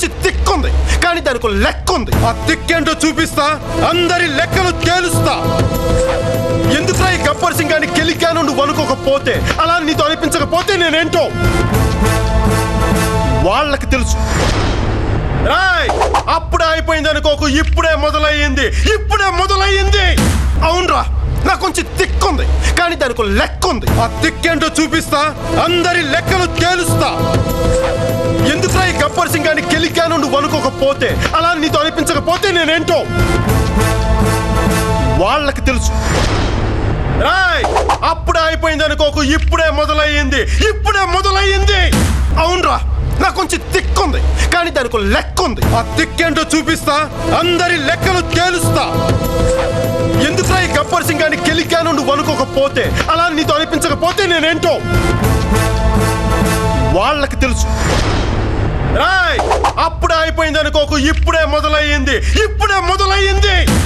కొంచెం తిక్కుంది కానీ దానికి ఒక లెక్క ఉంది ఆ తిక్కేంటో చూపిస్తా అందరి లెక్కలు తేలుస్తా ఎందుకురా ఈ గబ్బర్ సింగ్ అని గెలికాను నువ్వు అనుకోకపోతే అలా నీతో అనిపించకపోతే నేనేంటో వాళ్ళకి తెలుసు రాయ్ అప్పుడే అయిపోయింది అనుకోకు ఇప్పుడే మొదలయ్యింది ఇప్పుడే మొదలయ్యింది అవునరా నాకు కొంచెం తిక్కుంది కానీ దానికి ఒక లెక్క ఉంది ఆ తిక్కేంటో చూపిస్తా అందరి లెక్కలు తేలుస్తా ఎందుకురా ఈ గబ్బర్ సింగ్ అని గెలికాను నువ్వు అనుకోకపోతే అలా నీతో అనిపించకపోతే నేనేంటో వాళ్ళకి తెలుసు రాయ్ అప్పుడే అయిపోయింది అనుకోకు ఇప్పుడే మొదలయ్యింది ఇప్పుడే మొదలయ్యింది అవునరా నాకు కొంచెం తిక్కుంది కానీ దానికి ఒక లెక్క ఉంది ఆ తిక్కేంటో చూపిస్తా అందరి లెక్కలు తేలుస్తా ఎందుకురా ఈ గబ్బర్ సింగ్ అని గెలికాను నువ్వు అనుకోకపోతే అలా నీతో అనిపించకపోతే నేనేంటో వాళ్ళకి తెలుసు రాయ్ అప్పుడే అయిపోయింది అనుకోకు ఇప్పుడే మొదలయ్యింది ఇప్పుడే మొదలయ్యింది